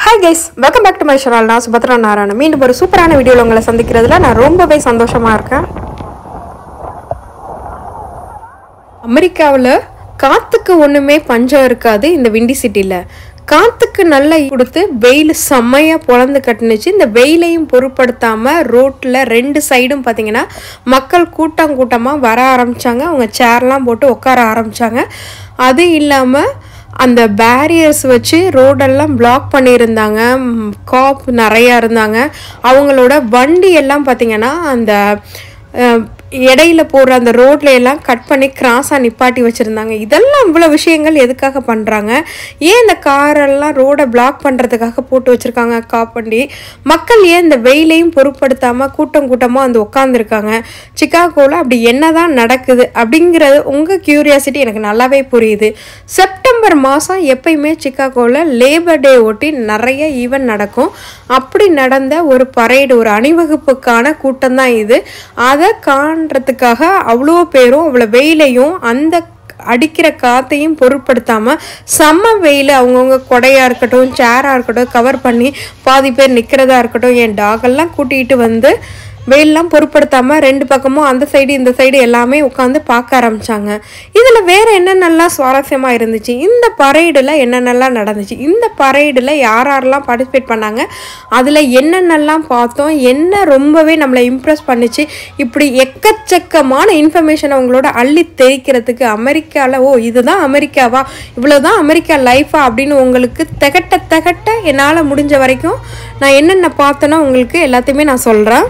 hi guys welcome back to my channel நான் சுபத்ரா நாராயணன் மீண்டும் ஒரு சூப்பரான வீடியோவில் உங்களை சந்திக்கிறதுல நான் ரொம்பவே சந்தோஷமாக இருக்கேன் அமெரிக்காவில் காற்றுக்கு ஒன்றுமே பஞ்சம் இருக்காது இந்த விண்டி சிட்டியில் காற்றுக்கு நல்லா கொடுத்து வெயில் செம்மையாக பொழந்து கட்டுனுச்சு இந்த வெயிலையும் பொருட்படுத்தாமல் ரோட்டில் ரெண்டு சைடும் பார்த்தீங்கன்னா மக்கள் கூட்டம் கூட்டமாக வர ஆரம்பித்தாங்க அவங்க சேர்லாம் போட்டு உட்கார ஆரம்பித்தாங்க அது இல்லாமல் அந்த பேரியர்ஸ் வச்சு ரோடெல்லாம் பிளாக் பண்ணியிருந்தாங்க காப் நிறையா இருந்தாங்க அவங்களோட வண்டி எல்லாம் பார்த்தீங்கன்னா அந்த அஹ், இடையில போகிற அந்த ரோட்ல எல்லாம் கட் பண்ணி கிராஸாக நிப்பாட்டி வச்சுருந்தாங்க இதெல்லாம் இவ்வளோ விஷயங்கள் எதுக்காக பண்ணுறாங்க ஏன் இந்த காரெல்லாம் ரோடை பிளாக் பண்ணுறதுக்காக போட்டு வச்சுருக்காங்க காப் வண்டி மக்கள் ஏன் இந்த வெயிலையும் பொருட்படுத்தாமல் கூட்டம் கூட்டமாக வந்து உட்காந்துருக்காங்க சிக்காகோவில் அப்படி என்னதான் நடக்குது அப்படிங்கிறது உங்கள் கியூரியாசிட்டி எனக்கு நல்லாவே புரியுது செப்டம்பர் மாதம் எப்பயுமே சிக்காகோவில் லேபர் டே ஒட்டி நிறைய ஈவெண்ட் நடக்கும் அப்படி நடந்த ஒரு பரேடு ஒரு அணிவகுப்புக்கான கூட்டம் தான் இது அதை காண்றதுக்காக அவ்வளோ பேரும் அவ்வளோ வெயிலையும் அந்த அடிக்கிற காத்தையும் பொருட்படுத்தாம செம்ம வெயில் அவங்கவுங்க கொடையா இருக்கட்டும் சேரா இருக்கட்டும் கவர் பண்ணி பாதி பேர் நிற்கிறதா இருக்கட்டும் என் டாகெல்லாம் கூட்டிகிட்டு வந்து வெயிலெலாம் பொருட்படுத்தாமல் ரெண்டு பக்கமும் அந்த சைடு இந்த சைடு எல்லாமே உட்காந்து பார்க்க ஆரம்பிச்சாங்க இதில் வேறு என்னென்னலாம் சுவாரஸ்யமாக இருந்துச்சு இந்த பரேடில் என்னென்னலாம் நடந்துச்சு இந்த பரேடில் யார் யாரெல்லாம் பார்ட்டிசிபேட் பண்ணாங்க அதில் என்னென்னலாம் பார்த்தோம் என்ன ரொம்பவே நம்மளை இம்ப்ரெஸ் பண்ணுச்சு இப்படி எக்கச்சக்கமான இன்ஃபர்மேஷன் அவங்களோட அள்ளி தெரிக்கிறதுக்கு அமெரிக்காவில் ஓ இதுதான் அமெரிக்காவா இவ்வளோதான் அமெரிக்கா லைஃபா அப்படின்னு உங்களுக்கு திகட்ட திகட்ட என்னால் முடிஞ்ச வரைக்கும் நான் என்னென்ன பார்த்தேனோ உங்களுக்கு எல்லாத்தையுமே நான் சொல்கிறேன்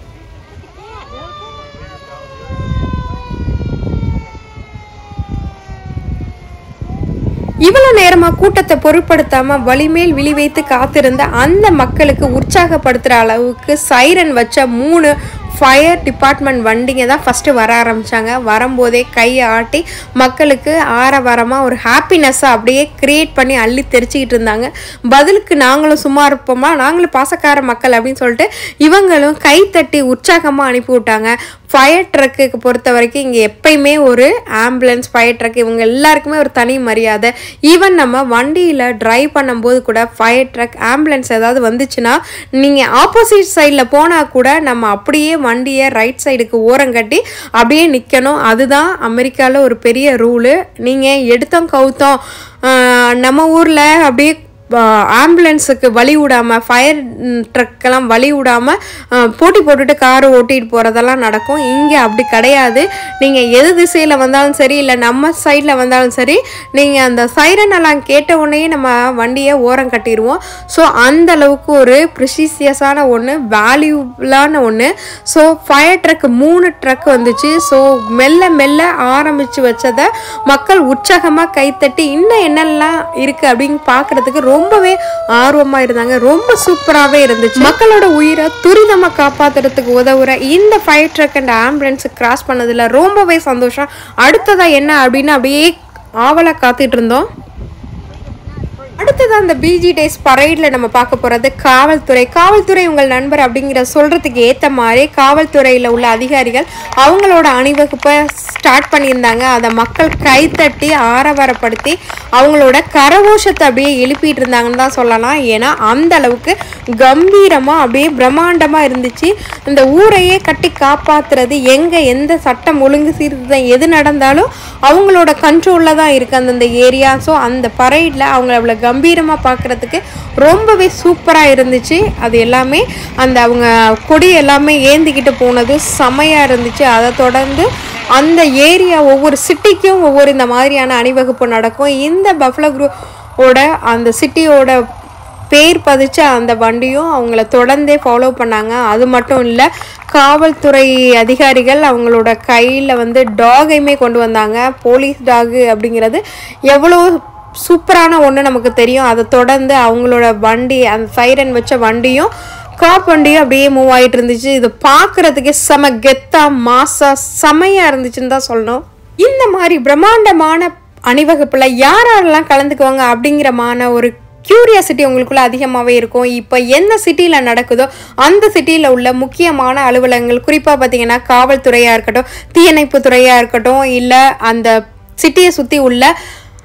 இவ்வளவு நேரமா கூட்டத்தை பொருட்படுத்தாம வலிமேல் விழி வைத்து காத்திருந்த அந்த மக்களுக்கு உற்சாகப்படுத்துற அளவுக்கு சைரன் வச்ச மூணு ஃபயர் டிபார்ட்மெண்ட் வண்டிங்க தான் ஃபஸ்ட்டு வர ஆரம்பிச்சாங்க வரும்போதே கையை ஆட்டி மக்களுக்கு ஆரவாரமாக ஒரு ஹாப்பினஸ்ஸை அப்படியே கிரியேட் பண்ணி அள்ளி தெரிச்சிக்கிட்டு இருந்தாங்க பதிலுக்கு நாங்களும் சும்மா இருப்போமா நாங்களும் பாசக்கார மக்கள் அப்படின்னு சொல்லிட்டு இவங்களும் கை தட்டி உற்சாகமாக அனுப்பி விட்டாங்க ஃபயர் ட்ரக்குக்கு பொறுத்த வரைக்கும் இங்கே எப்பயுமே ஒரு ஆம்புலன்ஸ் ஃபயர் ட்ரக் இவங்க எல்லாருக்குமே ஒரு தனி மரியாதை ஈவன் நம்ம வண்டியில் ட்ரைவ் பண்ணும்போது கூட ஃபயர் ட்ரக் ஆம்புலன்ஸ் ஏதாவது வந்துச்சுன்னா நீங்கள் ஆப்போசிட் சைடில் போனால் கூட நம்ம அப்படியே வண்டியை ரைட் சைடுக்கு ஓரம் கட்டி அப்படியே நிற்கணும் அதுதான் அமெரிக்காவில் ஒரு பெரிய ரூலு நீங்கள் எடுத்தோம் கவுத்தோம் ஆஹ் நம்ம ஊரில் அப்படியே ஆம்புலன்ஸுக்கு வழி விடாமல் ஃபயர் ட்ரக்கெல்லாம் வழி விடாமல் போட்டி போட்டுட்டு கார் ஓட்டிகிட்டு போகிறதெல்லாம் நடக்கும் இங்கே அப்படி கிடையாது நீங்கள் எது திசையில் வந்தாலும் சரி இல்லை நம்ம சைடில் வந்தாலும் சரி நீங்கள் அந்த சைரன் எல்லாம் கேட்ட உடனே நம்ம வண்டியை ஓரம் கட்டிடுவோம் ஸோ அந்த அளவுக்கு ஒரு ப்ரிசிசியஸான ஒன்று வேல்யூபிளான ஒன்று ஸோ ஃபயர் ட்ரக் மூணு ட்ரக் வந்துச்சு ஸோ மெல்ல மெல்ல ஆரம்பித்து வச்சதை மக்கள் உற்சாகமாக கைத்தட்டி இன்னும் என்னெல்லாம் இருக்குது அப்படின்னு பார்க்குறதுக்கு ரொம்பவே ஆர்வமாக இருந்தாங்க ரொம்ப சூப்பராகவே இருந்துச்சு மக்களோட உயிரை துரிதமாக காப்பாற்றுறதுக்கு உதவுற இந்த fire truck and ambulance cross பண்ணதில் ரொம்பவே சந்தோஷம் அடுத்ததாக என்ன அப்படின்னு அப்படியே ஆவலாக காத்துட்டு இருந்தோம் அடுத்தது அந்த பிஜி டேஸ் பரைடில் நம்ம பார்க்க போகிறது காவல்துறை காவல்துறை உங்கள் நண்பர் அப்படிங்கிற சொல்கிறதுக்கு ஏற்ற மாதிரி காவல்துறையில் உள்ள அதிகாரிகள் அவங்களோட அணிவகுப்பை ஸ்டார்ட் பண்ணியிருந்தாங்க அதை மக்கள் கைத்தட்டி ஆரவாரப்படுத்தி அவங்களோட கரகோஷத்தை அப்படியே எழுப்பிட்டு இருந்தாங்கன்னு தான் சொல்லலாம் ஏன்னா அந்த அளவுக்கு கம்பீரமாக அப்படியே பிரம்மாண்டமாக இருந்துச்சு இந்த ஊரையே கட்டி காப்பாற்றுறது எங்கே எந்த சட்டம் ஒழுங்கு சீர்திருத்தம் எது நடந்தாலும் அவங்களோட கண்ட்ரோலில் தான் இருக்குது அந்தந்த ஏரியா ஸோ அந்த பரைடில் அவங்கள அவ்வளோ கம்பீரமாக பார்க்குறதுக்கு ரொம்பவே சூப்பராக இருந்துச்சு அது எல்லாமே அந்த அவங்க கொடி எல்லாமே ஏந்திக்கிட்டு போனது செமையாக இருந்துச்சு அதை தொடர்ந்து அந்த ஏரியா ஒவ்வொரு சிட்டிக்கும் ஒவ்வொரு இந்த மாதிரியான அணிவகுப்பு நடக்கும் இந்த பஃப்லோ குரூவோட அந்த சிட்டியோட பேர் பதிச்ச அந்த வண்டியும் அவங்கள தொடர்ந்தே ஃபாலோ பண்ணாங்க அது மட்டும் இல்லை காவல்துறை அதிகாரிகள் அவங்களோட கையில் வந்து டாகையுமே கொண்டு வந்தாங்க போலீஸ் டாகு அப்படிங்கிறது எவ்வளோ சூப்பரான ஒன்று நமக்கு தெரியும் அதை தொடர்ந்து அவங்களோட வண்டி அந்த சைரன் வச்ச வண்டியும் காப் வண்டியும் அப்படியே மூவ் ஆகிட்டு இருந்துச்சு இது பார்க்குறதுக்கே செம கெத்தா மாசா செமையாக இருந்துச்சுன்னு தான் சொல்லணும் இந்த மாதிரி பிரம்மாண்டமான அணிவகுப்பில் யார் யாரெல்லாம் கலந்துக்குவாங்க அப்படிங்கிறமான ஒரு கியூரியாசிட்டி உங்களுக்குள்ள அதிகமாகவே இருக்கும் இப்போ எந்த சிட்டியில் நடக்குதோ அந்த சிட்டியில் உள்ள முக்கியமான அலுவலகங்கள் குறிப்பாக பார்த்தீங்கன்னா காவல்துறையாக இருக்கட்டும் தீயணைப்பு துறையாக இருக்கட்டும் இல்லை அந்த சிட்டியை சுற்றி உள்ள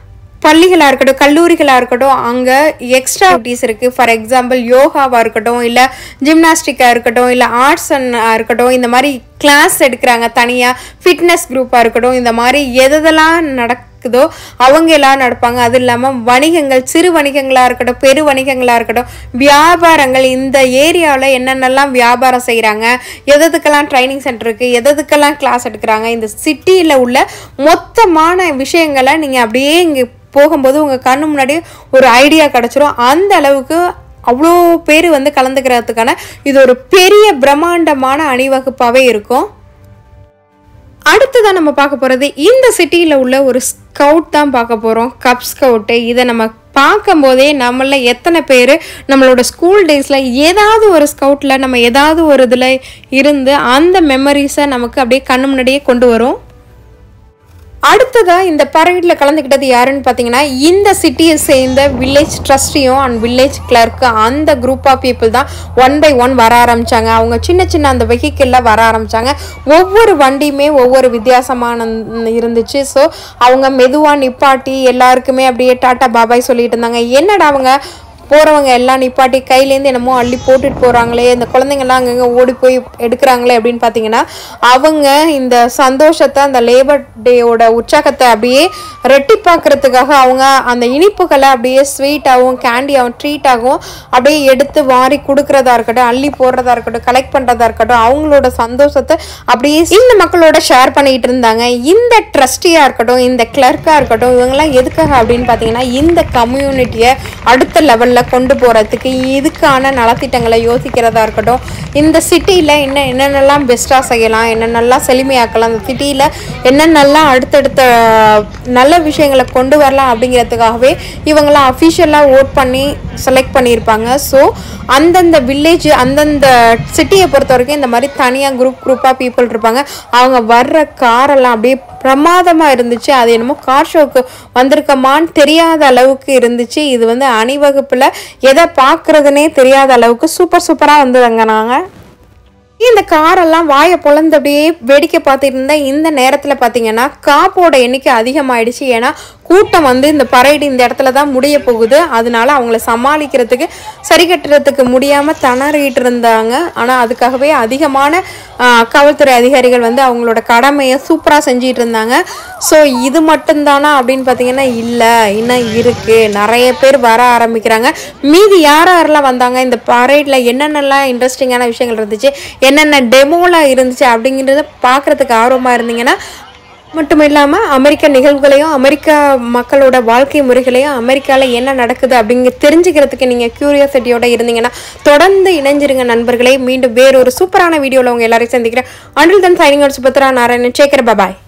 பள்ளிகளாக இருக்கட்டும் கல்லூரிகளாக இருக்கட்டும் அங்கே எக்ஸ்ட்ரா ஆக்டிவிட்டீஸ் இருக்குது ஃபார் எக்ஸாம்பிள் யோகாவாக இருக்கட்டும் இல்லை ஜிம்னாஸ்டிக்காக இருக்கட்டும் இல்லை ஆர்ட்ஸ் இருக்கட்டும் இந்த மாதிரி கிளாஸ் எடுக்கிறாங்க தனியாக ஃபிட்னஸ் குரூப்பாக இருக்கட்டும் இந்த மாதிரி எதெல்லாம் நடக்குதோ அவங்க எல்லாம் நடப்பாங்க அது இல்லாமல் வணிகங்கள் சிறு வணிகங்களாக இருக்கட்டும் பெரு வணிகங்களாக இருக்கட்டும் வியாபாரங்கள் இந்த ஏரியாவில் என்னென்னலாம் வியாபாரம் செய்கிறாங்க எதுக்கெல்லாம் ட்ரைனிங் சென்டர் இருக்குது எதுக்கெல்லாம் கிளாஸ் எடுக்கிறாங்க இந்த சிட்டியில் உள்ள மொத்தமான விஷயங்களை நீங்கள் அப்படியே இங்கே போகும்போது உங்கள் கண்ணு முன்னாடி ஒரு ஐடியா கிடச்சிரும் அந்த அளவுக்கு அவ்வளோ பேர் வந்து கலந்துக்கிறதுக்கான இது ஒரு பெரிய பிரம்மாண்டமான அணிவகுப்பாகவே இருக்கும் அடுத்ததான் நம்ம பார்க்க போகிறது இந்த சிட்டியில் உள்ள ஒரு ஸ்கவுட் தான் பார்க்க போகிறோம் கப் ஸ்கவுட்டு இதை நம்ம பார்க்கும்போதே நம்மள எத்தனை பேர் நம்மளோட ஸ்கூல் டேஸில் ஏதாவது ஒரு ஸ்கவுட்டில் நம்ம ஏதாவது ஒரு இதில் இருந்து அந்த மெமரிஸை நமக்கு அப்படியே கண்ணு முன்னாடியே கொண்டு வரும் அடுத்ததா இந்த பரேடில் கலந்துக்கிட்டது யாருன்னு பார்த்தீங்கன்னா இந்த சிட்டியை சேர்ந்த வில்லேஜ் ட்ரஸ்டியும் அண்ட் வில்லேஜ் கிளர்க்கு அந்த குரூப் ஆஃப் பீப்புள் தான் ஒன் பை ஒன் வர ஆரம்பிச்சாங்க அவங்க சின்ன சின்ன அந்த வெஹிக்கிளில் வர ஆரம்பிச்சாங்க ஒவ்வொரு வண்டியுமே ஒவ்வொரு வித்தியாசமான இருந்துச்சு ஸோ அவங்க மெதுவாக நிப்பாட்டி எல்லாருக்குமே அப்படியே டாட்டா பாபாய் சொல்லிட்டு இருந்தாங்க என்னடா அவங்க போகிறவங்க எல்லாம் நிப்பாட்டி கையிலேருந்து என்னமோ அள்ளி போட்டுட்டு போகிறாங்களே இந்த குழந்தைங்கள்லாம் அங்கங்கே ஓடி போய் எடுக்கிறாங்களே அப்படின்னு பார்த்தீங்கன்னா அவங்க இந்த சந்தோஷத்தை அந்த லேபர் டேயோட உற்சாகத்தை அப்படியே ரெட்டிப்பாக்குறதுக்காக அவங்க அந்த இனிப்புகளை அப்படியே ஸ்வீட்டாகவும் கேண்டியாகவும் ட்ரீட்டாகவும் அப்படியே எடுத்து வாரி கொடுக்குறதா இருக்கட்டும் அள்ளி போடுறதா இருக்கட்டும் கலெக்ட் பண்ணுறதா இருக்கட்டும் அவங்களோட சந்தோஷத்தை அப்படியே இந்த மக்களோட ஷேர் பண்ணிட்டு இருந்தாங்க இந்த ட்ரஸ்டியாக இருக்கட்டும் இந்த கிளர்க்காக இருக்கட்டும் இவங்கெல்லாம் எதுக்காக அப்படின்னு பார்த்தீங்கன்னா இந்த கம்யூனிட்டியை அடுத்த லெவலில் கொண்டு போகிறதுக்கு இதுக்கான நலத்திட்டங்களை யோசிக்கிறதா இருக்கட்டும் இந்த சிட்டியில் என்ன என்னென்னலாம் பெஸ்ட்டாக செய்யலாம் என்னென்னலாம் செழுமையாக்கலாம் அந்த சிட்டியில் என்னென்னலாம் அடுத்தடுத்த நல்ல விஷயங்களை கொண்டு வரலாம் அப்படிங்கிறதுக்காகவே இவங்களாம் அஃபிஷியலாக ஓட் பண்ணி செலக்ட் பண்ணியிருப்பாங்க ஸோ அந்தந்த வில்லேஜ் அந்தந்த சிட்டியை பொறுத்த வரைக்கும் இந்த மாதிரி தனியாக குரூப் குரூப்பாக பீப்புள் இருப்பாங்க அவங்க வர்ற காரெல்லாம் அப்படியே பிரமாதமாக இருந்துச்சு அது என்னமோ கார் ஷோக்கு வந்திருக்கமான்னு தெரியாத அளவுக்கு இருந்துச்சு இது வந்து அணிவகுப்பில் எதை பார்க்குறதுனே தெரியாத அளவுக்கு சூப்பர் சூப்பராக வந்துருங்க நாங்கள் இந்த காரெல்லாம் வாயை பொழந்து அப்படியே வேடிக்கை பார்த்துட்டு இருந்த இந்த நேரத்தில் பார்த்தீங்கன்னா காப்போட எண்ணிக்கை அதிகமாயிடுச்சு ஏன்னா கூட்டம் வந்து இந்த பரைடு இந்த இடத்துல தான் முடிய போகுது அதனால அவங்கள சமாளிக்கிறதுக்கு சரி கட்டுறதுக்கு முடியாமல் திணறிட்டு இருந்தாங்க ஆனால் அதுக்காகவே அதிகமான ஆ, காவல்துறை அதிகாரிகள் வந்து அவங்களோட கடமையை சூப்பராக செஞ்சிட்டு இருந்தாங்க ஸோ இது மட்டும்தானா அப்படின்னு பார்த்தீங்கன்னா இல்லை இன்னும் இருக்குது நிறைய பேர் வர ஆரம்பிக்கிறாங்க மீதி யார் யாரெல்லாம் வந்தாங்க இந்த பரேடில் என்னென்னலாம் இன்ட்ரெஸ்டிங்கான விஷயங்கள் இருந்துச்சு என்னென்ன டெமோலாம் இருந்துச்சு அப்படிங்கிறத பார்க்குறதுக்கு ஆர்வமாக இருந்தீங்கன்னா மட்டும் இல்லாமல் அமெரிக்க நிகழ்வுகளையும் அமெரிக்கா மக்களோட வாழ்க்கை முறைகளையும் அமெரிக்காவில் என்ன நடக்குது அப்படிங்க தெரிஞ்சுக்கிறதுக்கு நீங்கள் க்யூரியாசிட்டியோட இருந்தீங்கன்னா தொடர்ந்து இணைஞ்சிருங்க நண்பர்களே மீண்டும் வேறொரு சூப்பரான வீடியோவில் உங்கள் எல்லாரையும் சந்திக்கிறேன் until then signing Subhadra Narayanan Sekar bye bye